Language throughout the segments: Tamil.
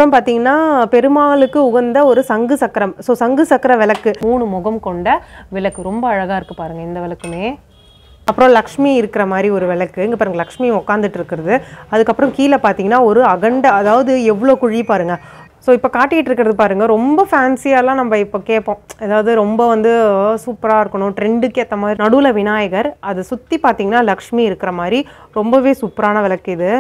அப்புறம் பார்த்தீங்கன்னா பெருமாளுக்கு உகந்த ஒரு சங்கு சக்கரம் ஸோ சங்கு சக்கர விளக்கு மூணு முகம் கொண்ட விளக்கு ரொம்ப அழகாக இருக்குது பாருங்கள் இந்த விளக்குமே அப்புறம் லக்ஷ்மி இருக்கிற மாதிரி ஒரு விளக்கு இங்கே பாருங்க லக்ஷ்மி உட்காந்துட்டு இருக்கிறது அதுக்கப்புறம் கீழே பார்த்தீங்கன்னா ஒரு அகண்ட அதாவது எவ்வளோ குழி பாருங்க ஸோ இப்போ காட்டிகிட்டு இருக்கிறது பாருங்க ரொம்ப ஃபேன்சியாலாம் நம்ம இப்போ கேட்போம் அதாவது ரொம்ப வந்து சூப்பராக இருக்கணும் ட்ரெண்டுக்கு ஏற்ற மாதிரி நடுவில் விநாயகர் அதை சுற்றி பார்த்தீங்கன்னா லக்ஷ்மி இருக்கிற மாதிரி ரொம்பவே சூப்பரான விளக்கு இது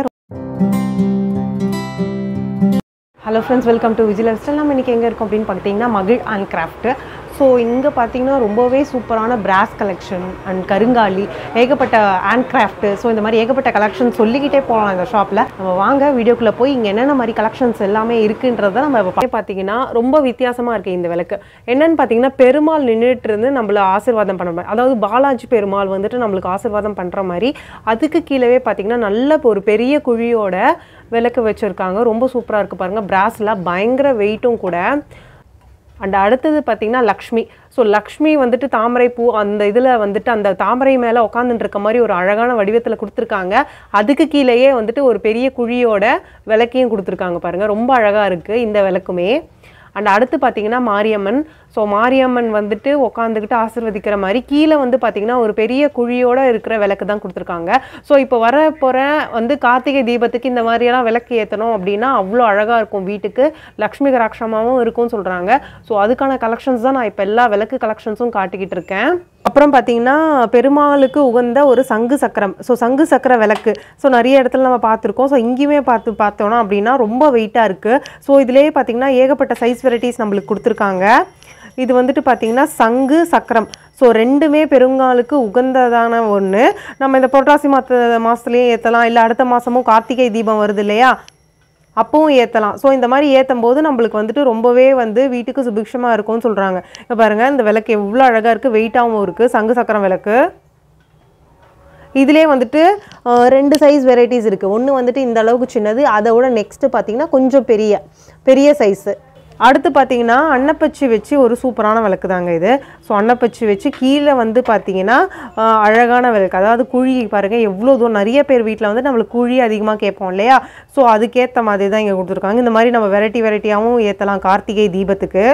hello friends welcome to Vijay life நம்ம இன்றைக்கி எங்கே இருக்கோம் அப்படின்னு பார்த்தீங்கன்னா மகிழ் அண்ட் கிராஃப்ட் ஸோ இங்கே பார்த்தீங்கன்னா ரொம்பவே சூப்பரான பிராஸ் கலெக்ஷன் அண்ட் கருங்காலி ஏகப்பட்ட ஹேண்ட் கிராஃப்ட் ஸோ இந்த மாதிரி ஏகப்பட்ட கலெக்ஷன் சொல்லிக்கிட்டே போகலாம் இந்த ஷாப்பில் நம்ம வாங்க வீடியோக்குள்ளே போய் இங்கே என்னென்ன மாதிரி கலெக்ஷன்ஸ் எல்லாமே இருக்குன்றத நம்ம இப்போ பார்த்தீங்கன்னா ரொம்ப வித்தியாசமாக இருக்குது இந்த விளக்கு என்னன்னு பார்த்தீங்கன்னா பெருமாள் நின்றுட்டு இருந்து நம்மள ஆசீர்வாதம் பண்ண மாதிரி அதாவது பாலாஜி பெருமாள் வந்துட்டு நம்மளுக்கு ஆசீர்வாதம் பண்ணுற மாதிரி அதுக்கு கீழவே பார்த்தீங்கன்னா நல்ல ஒரு பெரிய குழியோட விளக்கு வச்சுருக்காங்க ரொம்ப சூப்பராக இருக்குது பாருங்கள் பிராஸில் பயங்கர வெயிட்டும் கூட அண்ட் அடுத்தது பார்த்தீங்கன்னா லக்ஷ்மி ஸோ லக்ஷ்மி வந்துட்டு தாமரை பூ அந்த இதில் வந்துட்டு அந்த தாமரை மேலே உட்காந்துட்டு இருக்க மாதிரி ஒரு அழகான வடிவத்தில் கொடுத்துருக்காங்க அதுக்கு கீழேயே வந்துட்டு ஒரு பெரிய குழியோட விளக்கையும் கொடுத்துருக்காங்க பாருங்கள் ரொம்ப அழகாக இருக்குது இந்த விளக்குமே அண்ட் அடுத்து பார்த்தீங்கன்னா மாரியம்மன் ஸோ மாரியம்மன் வந்துட்டு உட்காந்துக்கிட்டு ஆசிர்வதிக்கிற மாதிரி கீழே வந்து பார்த்தீங்கன்னா ஒரு பெரிய குழியோட இருக்கிற விளக்கு தான் கொடுத்துருக்காங்க ஸோ இப்போ வர போகிற வந்து கார்த்திகை தீபத்துக்கு இந்த மாதிரியெல்லாம் விளக்கு ஏற்றணும் அப்படின்னா அவ்வளோ அழகாக இருக்கும் வீட்டுக்கு லக்ஷ்மி கராட்சமாகவும் இருக்கும்னு சொல்கிறாங்க ஸோ அதுக்கான கலெக்ஷன்ஸ் தான் நான் இப்போ எல்லா விளக்கு கலெக்ஷன்ஸும் காட்டிக்கிட்டு இருக்கேன் அப்புறம் பார்த்தீங்கன்னா பெருமாளுக்கு உகந்த ஒரு சங்கு சக்கரம் ஸோ சங்கு சக்கர விளக்கு ஸோ நிறைய இடத்துல நம்ம பார்த்துருக்கோம் ஸோ இங்கேயுமே பார்த்து பார்த்தோன்னா அப்படின்னா ரொம்ப வெயிட்டாக இருக்குது ஸோ இதுலேயே பார்த்தீங்கன்னா ஏகப்பட்ட சைஸ் வெரைட்டிஸ் நம்மளுக்கு கொடுத்துருக்காங்க இது வந்துட்டு பார்த்தீங்கன்னா சங்கு சக்கரம் ஸோ ரெண்டுமே பெருங்காலுக்கு உகந்ததான ஒன்று நம்ம இந்த புரட்டாசி மாத மாதத்துலேயும் ஏற்றலாம் இல்லை அடுத்த மாதமும் கார்த்திகை தீபம் வருது இல்லையா அப்பவும் ஏற்றலாம் ஸோ இந்த மாதிரி ஏற்றும் போது நம்மளுக்கு வந்துட்டு ரொம்பவே வந்து வீட்டுக்கு சுபிக்ஷமாக இருக்கும்னு சொல்கிறாங்க இப்போ பாருங்கள் இந்த விளக்கு எவ்வளோ அழகாக இருக்குது வெயிட்டாகவும் இருக்குது சங்கு சக்கரம் விளக்கு இதிலே வந்துட்டு அஹ், ரெண்டு சைஸ் வெரைட்டிஸ் இருக்குது ஒன்று வந்துட்டு இந்த அளவுக்கு சின்னது அதை விட நெக்ஸ்ட்டு பார்த்தீங்கன்னா கொஞ்சம் பெரிய பெரிய சைஸு அடுத்து பார்த்தீங்கன்னா அன்னப்பச்சி வச்சு ஒரு சூப்பரான விளக்கு தாங்க இது ஸோ அன்னப்பச்சி வச்சு கீழே வந்து பார்த்தீங்கன்னா அஹ், அழகான விளக்கு அதாவது குழி பாருங்கள் எவ்வளோ தூரம் நிறைய பேர் வீட்டில் வந்து நம்மளுக்கு குழி அதிகமாக கேட்போம் இல்லையா ஸோ அதுக்கேற்ற மாதிரி தான் இங்கே கொடுத்துருக்காங்க இந்த மாதிரி நம்ம வெரைட்டி வெரைட்டியாகவும் ஏற்றலாம் கார்த்திகை தீபத்துக்கு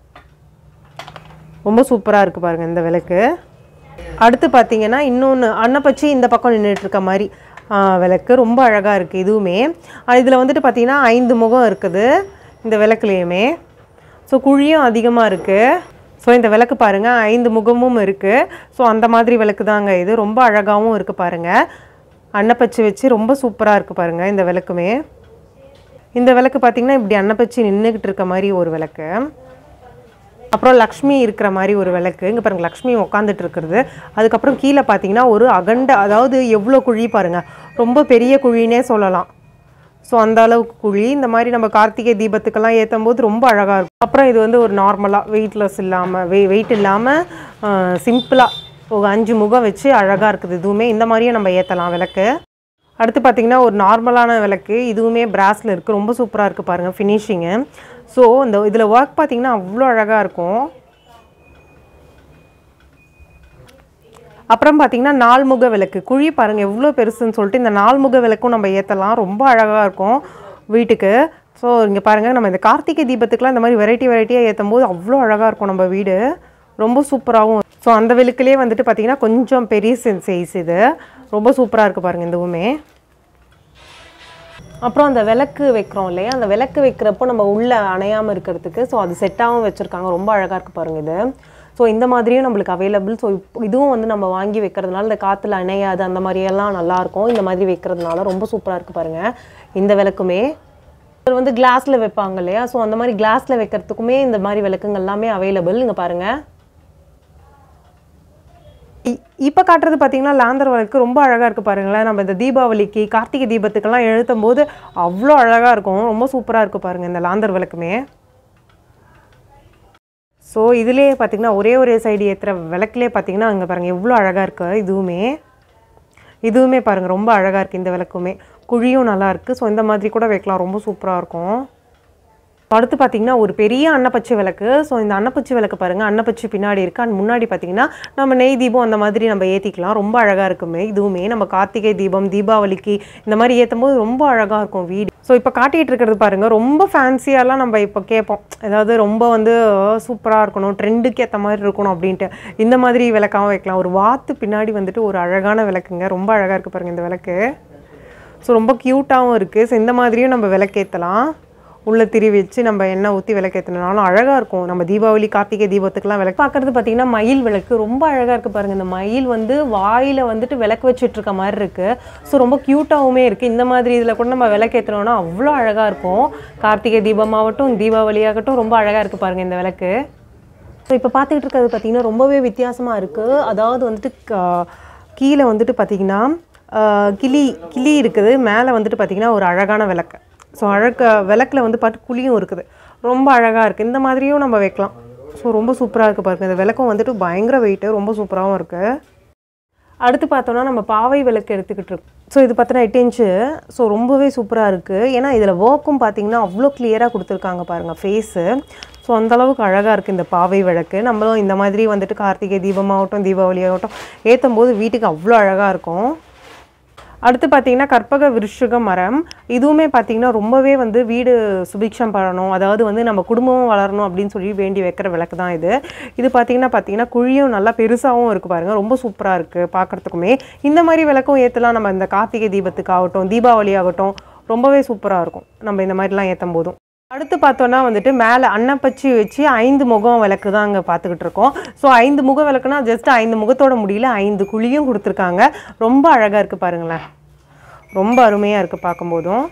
ரொம்ப சூப்பராக இருக்குது பாருங்கள் இந்த விளக்கு அடுத்து பார்த்தீங்கன்னா இன்னொன்று அன்னப்பச்சி இந்த பக்கம் நின்றுட்டு இருக்க மாதிரி ஆ, விளக்கு ரொம்ப அழகாக இருக்குது இதுவுமே இதில் வந்துட்டு பார்த்தீங்கன்னா ஐந்து முகம் இருக்குது இந்த விளக்குலேயுமே ஸோ குழியும் அதிகமாக இருக்குது ஸோ இந்த விளக்கு பாருங்கள் ஐந்து முகமும் இருக்குது ஸோ அந்த மாதிரி விளக்கு தாங்க இது ரொம்ப அழகாகவும் இருக்குது பாருங்கள் அன்னப்பச்சி வச்சு ரொம்ப சூப்பராக இருக்குது பாருங்கள் இந்த விளக்குமே இந்த விளக்கு பார்த்தீங்கன்னா இப்படி அன்னப்பச்சி நின்றுக்கிட்டு இருக்க மாதிரி ஒரு விளக்கு அப்புறம் லக்ஷ்மி இருக்கிற மாதிரி ஒரு விளக்கு இங்கே பாருங்கள் லக்ஷ்மி உட்காந்துட்டு இருக்கிறது அதுக்கப்புறம் கீழே பார்த்தீங்கன்னா ஒரு அகண்ட அதாவது எவ்வளோ குழி பாருங்கள் ரொம்ப பெரிய குழினே சொல்லலாம் ஸோ அந்த அளவுக்கு குழி இந்த மாதிரி நம்ம கார்த்திகை தீபத்துக்கெல்லாம் ஏற்றும் போது ரொம்ப அழகாக இருக்கும் அப்புறம் இது வந்து ஒரு நார்மலாக வெயிட்லெஸ் இல்லாமல் வெய் வெயிட் இல்லாமல் சிம்பிளாக ஒரு அஞ்சு முகம் வச்சு அழகாக இருக்குது இதுவுமே இந்த மாதிரியே நம்ம ஏற்றலாம் விளக்கு அடுத்து பார்த்தீங்கன்னா ஒரு நார்மலான விளக்கு இதுவுமே பிராஸில் இருக்குது ரொம்ப சூப்பராக இருக்குது பாருங்கள் ஃபினிஷிங்கு ஸோ இந்த இதில் ஒர்க் பார்த்தீங்கன்னா அவ்வளோ அழகாக இருக்கும் அப்புறம் பார்த்தீங்கன்னா நால்முக விளக்கு குழி பாருங்கள் எவ்வளோ பெருசுன்னு சொல்லிட்டு இந்த நால்முக விளக்கும் நம்ம ஏற்றலாம் ரொம்ப அழகாக இருக்கும் வீட்டுக்கு ஸோ இங்கே பாருங்கள் நம்ம இந்த கார்த்திகை தீபத்துக்குலாம் இந்த மாதிரி வெரைட்டி வெரைட்டியாக ஏற்றும் போது அவ்வளோ அழகாக இருக்கும் நம்ம வீடு ரொம்ப சூப்பராகவும் ஸோ அந்த விளக்குலேயே வந்துட்டு பார்த்தீங்கன்னா கொஞ்சம் பெரிய சைஸ் இது ரொம்ப சூப்பராக இருக்குது பாருங்கள் இதுவுமே அப்புறம் அந்த விளக்கு வைக்கிறோம் இல்லையா அந்த விளக்கு வைக்கிறப்போ நம்ம உள்ளே அணையாமல் இருக்கிறதுக்கு ஸோ அது செட்டாகவும் வச்சுருக்காங்க ரொம்ப அழகாக இருக்குது பாருங்கள் இது ஸோ இந்த மாதிரியும் நம்மளுக்கு அவைலபிள் ஸோ இதுவும் வந்து நம்ம வாங்கி வைக்கிறதுனால இந்த காற்றுல அணையாது அந்த மாதிரியெல்லாம் நல்லாயிருக்கும் இந்த மாதிரி வைக்கிறதுனால ரொம்ப சூப்பராக இருக்குது பாருங்கள் இந்த விளக்குமே இது வந்து கிளாஸில் வைப்பாங்க இல்லையா ஸோ அந்த மாதிரி கிளாஸில் வைக்கிறதுக்குமே இந்த மாதிரி விளக்குங்க எல்லாமே அவைலபிள் இங்கே பாருங்கள் இப்போ காட்டுறது பார்த்தீங்கன்னா லாந்தர் விளக்கு ரொம்ப அழகாக இருக்குது பாருங்களேன் நம்ம இந்த தீபாவளிக்கு கார்த்திகை தீபத்துக்கெல்லாம் எழுத்தும் போது அவ்வளோ அழகாக இருக்கும் ரொம்ப சூப்பராக இருக்குது பாருங்கள் இந்த லாந்தர் விளக்குமே ஸோ இதுலேயே பார்த்தீங்கன்னா ஒரே ஒரே சைடு ஏற்றுற விளக்குலேயே பார்த்தீங்கன்னா அங்கே பாருங்கள் எவ்வளோ அழகாக இருக்குது இதுவுமே இதுவுமே பாருங்கள் ரொம்ப அழகாக இருக்குது இந்த விளக்குமே குழியும் நல்லா இருக்குது ஸோ இந்த மாதிரி கூட வைக்கலாம் ரொம்ப சூப்பராக இருக்கும் அடுத்து பார்த்தீங்கன்னா ஒரு பெரிய அன்னப்பச்சை விளக்கு ஸோ இந்த அன்னப்பச்சை விளக்கு பாருங்கள் அன்னப்பச்சை பின்னாடி இருக்கு அண்ட் முன்னாடி பார்த்தீங்கன்னா நம்ம நெய் தீபம் அந்த மாதிரி நம்ம ஏற்றிக்கலாம் ரொம்ப அழகாக இருக்குமே இதுவுமே நம்ம கார்த்திகை தீபம் தீபாவளிக்கு இந்த மாதிரி ஏற்றும் போது ரொம்ப அழகாக இருக்கும் வீடு ஸோ இப்போ காட்டிகிட்டு இருக்கிறது பாருங்கள் ரொம்ப ஃபேன்சியாலாம் நம்ம இப்போ கேட்போம் ஏதாவது ரொம்ப வந்து சூப்பராக இருக்கணும் ட்ரெண்டுக்கு ஏற்ற மாதிரி இருக்கணும் அப்படின்ட்டு இந்த மாதிரி விளக்காகவும் வைக்கலாம் ஒரு வாத்து பின்னாடி வந்துட்டு ஒரு அழகான விளக்குங்க ரொம்ப அழகாக இருக்குது பாருங்கள் இந்த விளக்கு ஸோ ரொம்ப க்யூட்டாகவும் இருக்குது ஸோ இந்த மாதிரியும் நம்ம விளக்கேற்றலாம் உள்ள திரி வச்சு நம்ம எண்ணெய் ஊற்றி விளக்கேற்றினாலும் அழகாக இருக்கும் நம்ம தீபாவளி கார்த்திகை தீபத்துக்குலாம் விளக்கு பார்க்குறது பார்த்தீங்கன்னா மயில் விளக்கு ரொம்ப அழகாக இருக்குது பாருங்கள் இந்த மயில் வந்து வாயில் வந்துட்டு விளக்கு வச்சுட்டு இருக்க மாதிரி இருக்குது ஸோ ரொம்ப க்யூட்டாகவுமே இருக்குது இந்த மாதிரி இதில் கூட நம்ம விளக்கேற்றினோன்னா அவ்வளோ அழகாக இருக்கும் கார்த்திகை தீபமாகட்டும் தீபாவளியாகட்டும் ரொம்ப அழகாக இருக்குது பாருங்கள் இந்த விளக்கு ஸோ இப்போ பார்த்துக்கிட்டு இருக்கிறது பார்த்தீங்கன்னா ரொம்பவே வித்தியாசமாக இருக்குது அதாவது வந்துட்டு க- கீழே வந்துட்டு பார்த்தீங்கன்னா ஆஹ், கிளி கிளி இருக்குது மேலே வந்துட்டு பார்த்தீங்கன்னா ஒரு அழகான விளக்கு ஸோ அழக விளக்கில் வந்து பார்த்து குழியும் இருக்குது ரொம்ப அழகாக இருக்குது இந்த மாதிரியும் நம்ம வைக்கலாம் ஸோ ரொம்ப சூப்பராக இருக்குது பாருங்க இந்த விளக்கும் வந்துட்டு பயங்கர வெயிட்டு ரொம்ப சூப்பராகவும் இருக்குது அடுத்து பார்த்தோன்னா நம்ம பாவை விளக்கு எடுத்துக்கிட்டு இருக்கோம் ஸோ இது பார்த்தோன்னா எட்டு இன்ச்சு ஸோ ரொம்பவே சூப்பராக இருக்குது ஏன்னா இதில் ஒர்க்கும் பார்த்தீங்கன்னா அவ்வளோ கிளியராக கொடுத்துருக்காங்க பாருங்கள் ஃபேஸு ஸோ அந்தளவுக்கு அழகாக இருக்குது இந்த பாவை விளக்கு நம்மளும் இந்த மாதிரி வந்துட்டு கார்த்திகை தீபமாகட்டும் தீபாவளி ஆகட்டும் ஏற்றும் போது வீட்டுக்கு அவ்வளோ அழகாக இருக்கும் அடுத்து பார்த்தீங்கன்னா கற்பக விருஷுக மரம் இதுவுமே பார்த்தீங்கன்னா ரொம்பவே வந்து வீடு சுபிக்ஷம் பண்ணணும் அதாவது வந்து நம்ம குடும்பமும் வளரணும் அப்படின்னு சொல்லி வேண்டி வைக்கிற விளக்கு தான் இது இது பார்த்தீங்கன்னா பார்த்தீங்கன்னா குழியும் நல்லா பெருசாகவும் இருக்குது பாருங்கள் ரொம்ப சூப்பராக இருக்குது பார்க்குறதுக்குமே இந்த மாதிரி விளக்கும் ஏற்றலாம் நம்ம இந்த கார்த்திகை தீபத்துக்கு ஆகட்டும் தீபாவளி ஆகட்டும் ரொம்பவே சூப்பராக இருக்கும் நம்ம இந்த மாதிரிலாம் ஏற்றும் போதும் அடுத்து பார்த்தோன்னா வந்துட்டு மேலே அன்னப்பச்சி வச்சு ஐந்து முகம் விளக்கு தான் அங்கே பார்த்துக்கிட்டு இருக்கோம் ஸோ ஐந்து முக விளக்குனா ஜஸ்ட் ஐந்து முகத்தோட முடியல ஐந்து குழியும் கொடுத்துருக்காங்க ரொம்ப அழகாக இருக்குது பாருங்களேன் ரொம்ப அருமையாக இருக்குது பார்க்கும்போதும்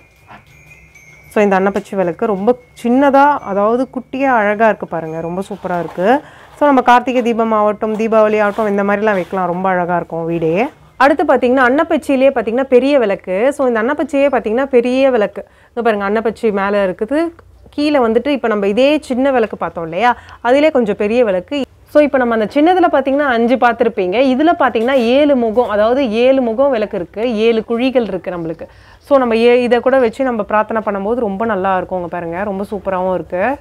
ஸோ இந்த அன்னப்பச்சி விளக்கு ரொம்ப சின்னதாக அதாவது குட்டியாக அழகாக இருக்குது பாருங்கள் ரொம்ப சூப்பராக இருக்குது ஸோ நம்ம கார்த்திகை தீபம் ஆகட்டும் தீபாவளி ஆகட்டும் இந்த மாதிரிலாம் வைக்கலாம் ரொம்ப அழகாக இருக்கும் வீடே அடுத்து பார்த்தீங்கன்னா அன்னப்பச்சியிலே பார்த்தீங்கன்னா பெரிய விளக்கு ஸோ இந்த அன்னப்பச்சியே பார்த்தீங்கன்னா பெரிய விளக்கு இங்க பாருங்கள் அன்னப்பச்சி மேலே இருக்குது கீழே வந்துட்டு இப்போ நம்ம இதே சின்ன விளக்கு பார்த்தோம் இல்லையா அதிலே கொஞ்சம் பெரிய விளக்கு ஸோ இப்போ நம்ம அந்த சின்னதில் பார்த்தீங்கன்னா அஞ்சு பார்த்துருப்பீங்க இதில் பார்த்தீங்கன்னா ஏழு முகம் அதாவது ஏழு முகம் விளக்கு இருக்குது ஏழு குழிகள் இருக்குது நம்மளுக்கு ஸோ நம்ம ஏ இதை கூட வச்சு நம்ம பிரார்த்தனை பண்ணும்போது ரொம்ப நல்லா இருக்கும் உங்க பாருங்க ரொம்ப சூப்பராகவும் இருக்குது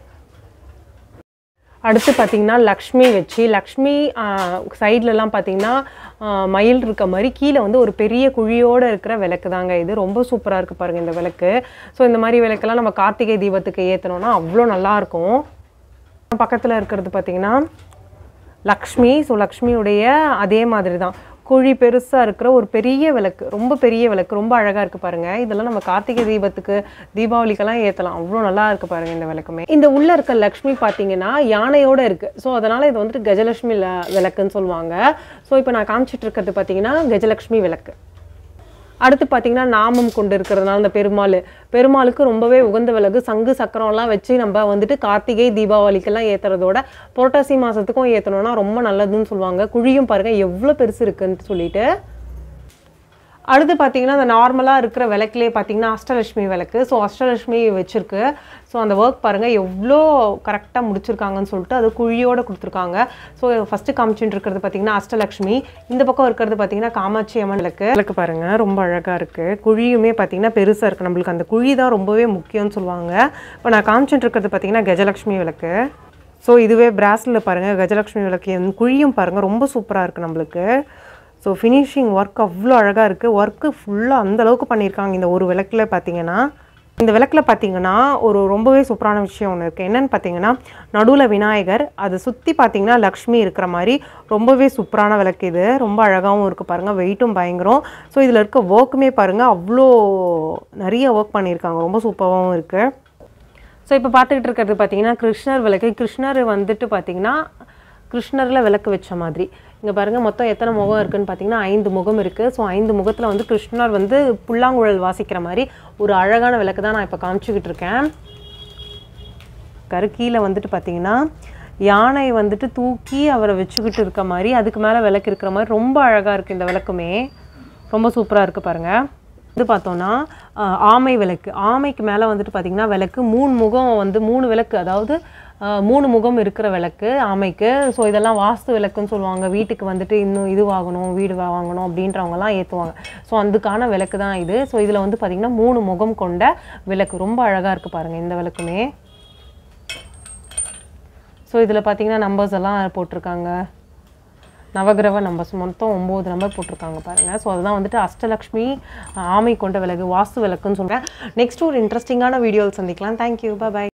அடுத்து பார்த்தீங்கன்னா லக்ஷ்மி வச்சு லக்ஷ்மி சைட்லலாம் பார்த்தீங்கன்னா ஆ, மயில் இருக்க மாதிரி கீழே வந்து ஒரு பெரிய குழியோடு இருக்கிற விளக்கு தாங்க இது ரொம்ப சூப்பராக இருக்குது பாருங்கள் இந்த விளக்கு ஸோ இந்த மாதிரி விளக்கெல்லாம் நம்ம கார்த்திகை தீபத்துக்கு ஏற்றணும்னா அவ்வளோ நல்லாயிருக்கும் பக்கத்தில் இருக்கிறது பார்த்தீங்கன்னா லக்ஷ்மி ஸோ லக்ஷ்மியுடைய அதே மாதிரி தான் குழி பெருசாக இருக்கிற ஒரு பெரிய விளக்கு ரொம்ப பெரிய விளக்கு ரொம்ப அழகாக இருக்குது பாருங்கள் இதெல்லாம் நம்ம கார்த்திகை தீபத்துக்கு தீபாவளிக்கெல்லாம் ஏற்றலாம் அவ்வளோ நல்லா இருக்குது பாருங்கள் இந்த விளக்குமே இந்த உள்ளே இருக்க லக்ஷ்மி பார்த்தீங்கன்னா யானையோட இருக்குது ஸோ அதனால் இது வந்துட்டு கஜலட்சுமி ல- விளக்குன்னு சொல்லுவாங்க ஸோ இப்போ நான் காமிச்சிட்டு இருக்கிறது பார்த்தீங்கன்னா கஜலட்சுமி விளக்கு அடுத்து பார்த்தீங்கன்னா நாமம் கொண்டு இருக்கிறதுனால இந்த பெருமாள் பெருமாளுக்கு ரொம்பவே உகந்த விலகு சங்கு சக்கரம்லாம் வச்சு நம்ம வந்துட்டு கார்த்திகை தீபாவளிக்கெல்லாம் ஏற்றுறதோட புரட்டாசி மாதத்துக்கும் ஏற்றணும்னா ரொம்ப நல்லதுன்னு சொல்லுவாங்க குழியும் பாருங்கள் எவ்வளோ பெருசு இருக்குன்னு சொல்லிட்டு அடுத்து பார்த்தீங்கன்னா அந்த நார்மலாக இருக்கிற விளக்குலேயே பார்த்தீங்கன்னா அஷ்டலட்சுமி விளக்கு ஸோ அஷ்டலட்சுமி வச்சுருக்கு ஸோ அந்த ஒர்க் பாருங்கள் எவ்வளோ கரெக்டாக முடிச்சிருக்காங்கன்னு சொல்லிட்டு அது குழியோட கொடுத்துருக்காங்க ஸோ ஃபஸ்ட்டு காமிச்சுட்டு இருக்கிறது பார்த்தீங்கன்னா அஷ்டலட்சுமி இந்த பக்கம் இருக்கிறது பார்த்தீங்கன்னா காமாட்சி அம்மன் விளக்கு விளக்கு பாருங்கள் ரொம்ப அழகாக இருக்குது குழியுமே பார்த்தீங்கன்னா பெருசாக இருக்குது நம்மளுக்கு அந்த குழி தான் ரொம்பவே முக்கியம்னு சொல்லுவாங்க இப்போ நான் காமிச்சுட்டு இருக்கிறது பார்த்தீங்கன்னா கஜலட்சுமி விளக்கு ஸோ இதுவே பிராஸில் பாருங்கள் கஜலட்சுமி விளக்கு என் குழியும் பாருங்கள் ரொம்ப சூப்பராக இருக்குது நம்மளுக்கு ஸோ ஃபினிஷிங் ஒர்க் அவ்வளோ அழகாக இருக்குது ஒர்க்கு ஃபுல்லாக அந்த அளவுக்கு பண்ணியிருக்காங்க இந்த ஒரு விளக்கில் பார்த்தீங்கன்னா இந்த விளக்கில் பார்த்தீங்கன்னா ஒரு ரொம்பவே சூப்பரான விஷயம் ஒன்று இருக்குது என்னன்னு பார்த்தீங்கன்னா நடுவில் விநாயகர் அதை சுற்றி பார்த்தீங்கன்னா லக்ஷ்மி இருக்கிற மாதிரி ரொம்பவே சூப்பரான விளக்கு இது ரொம்ப அழகாகவும் இருக்குது பாருங்கள் வெயிட்டும் பயங்கரம் ஸோ இதில் இருக்க ஒர்க்குமே பாருங்கள் அவ்வளோ நிறைய ஒர்க் பண்ணியிருக்காங்க ரொம்ப சூப்பராகவும் இருக்குது ஸோ இப்போ பார்த்துக்கிட்டு இருக்கிறது பார்த்தீங்கன்னா கிருஷ்ணர் விளக்கு கிருஷ்ணர் வந்துட்டு பார்த்தீங்கன்னா கிருஷ்ணரில் விளக்கு வச்ச மாதிரி இங்கே பாருங்கள் மொத்தம் எத்தனை முகம் இருக்குன்னு பார்த்தீங்கன்னா ஐந்து முகம் இருக்குது ஸோ ஐந்து முகத்தில் வந்து கிருஷ்ணர் வந்து புல்லாங்குழல் வாசிக்கிற மாதிரி ஒரு அழகான விளக்கு தான் நான் இப்போ காமிச்சிக்கிட்டு இருக்கேன் கருக்கீழே வந்துட்டு பார்த்தீங்கன்னா யானை வந்துட்டு தூக்கி அவரை வச்சுக்கிட்டு இருக்க மாதிரி அதுக்கு மேலே விளக்கு இருக்கிற மாதிரி ரொம்ப அழகாக இருக்குது இந்த விளக்குமே ரொம்ப சூப்பராக இருக்குது பாருங்கள் இது பார்த்தோன்னா ஆஹ், ஆமை விளக்கு ஆமைக்கு மேலே வந்துட்டு பார்த்திங்கன்னா விளக்கு மூணு முகம் வந்து மூணு விளக்கு அதாவது ஆஹ், மூணு முகம் இருக்கிற விளக்கு ஆமைக்கு ஸோ இதெல்லாம் வாஸ்து விளக்குன்னு சொல்லுவாங்க வீட்டுக்கு வந்துட்டு இன்னும் இது வாங்கணும் வீடு வா- வாங்கணும் அப்படின்றவங்கலாம் ஏற்றுவாங்க ஸோ அதுக்கான விளக்கு தான் இது ஸோ இதில் வந்து பார்த்திங்கன்னா மூணு முகம் கொண்ட விளக்கு ரொம்ப அழகாக இருக்குது பாருங்கள் இந்த விளக்குமே ஸோ இதில் பார்த்தீங்கன்னா நம்பர்ஸ் எல்லாம் போட்டிருக்காங்க நவகிரக நம்பர்ஸ் மொத்தம் ஒம்பது நம்பர் போட்டிருக்காங்க பாருங்கள் ஸோ அதுதான் வந்துட்டு அஷ்டலக்ஷ்மி ஆமை கொண்ட விளக்கு வாஸ்து விளக்குன்னு சொல்கிறேன் நெக்ஸ்ட் ஒரு இன்ட்ரெஸ்டிங்கான வீடியோவில் சந்திக்கலாம் தேங்க்யூ பாய்